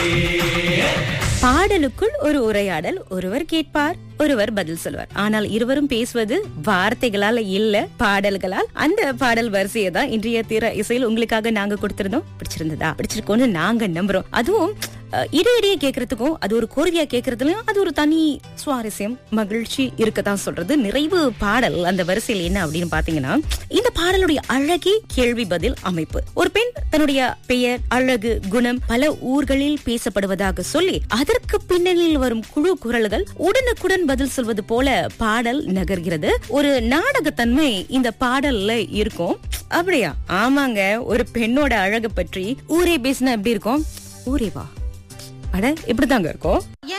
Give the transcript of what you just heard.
பாடலுக்குள் ஒரு உரையாடல் ஒருவர் கேட்பார் ஒருவர் பதில் சொல்வார் ஆனால் இருவரும் பேசுவது வார்த்தைகளால் இல்ல பாடல்களால் அந்த பாடல் வரிசையை தான் இன்றைய திற இசையில் உங்களுக்காக நாங்க கொடுத்திருந்தோம் பிடிச்சிருந்ததா பிடிச்சிருக்கோம்னு நாங்க நம்புறோம் அதுவும் அஹ், இடையிடையே கேட்கறதுக்கும் அது ஒரு கோரிக்கையா கேட்கறதுலயும் அது ஒரு தனி சுவாரஸ்யம் மகிழ்ச்சி இருக்கத்தான் சொல்றது நிறைவு பாடல் அந்த வரிசையில் என்ன அப்படின்னு பாத்தீங்கன்னா இந்த பாடலுடைய அழகே கேள்வி பதில் அமைப்பு ஒரு பெண் தன்னுடைய பெயர் அழகு குணம் பல ஊர்களில் பேசப்படுவதாக சொல்லி அதற்கு பின்னணியில் வரும் குழு குரல்கள் உடனுக்குடன் பதில் சொல்வது போல பாடல் நகர்கிறது ஒரு நாடகத்தன்மை இந்த பாடல்ல இருக்கும் அப்படியா ஆமாங்க ஒரு பெண்ணோட அழகு பற்றி ஊரே பேசினா எப்படி இருக்கும் ஊரே வா அட இப்படிதாங்க இருக்கும்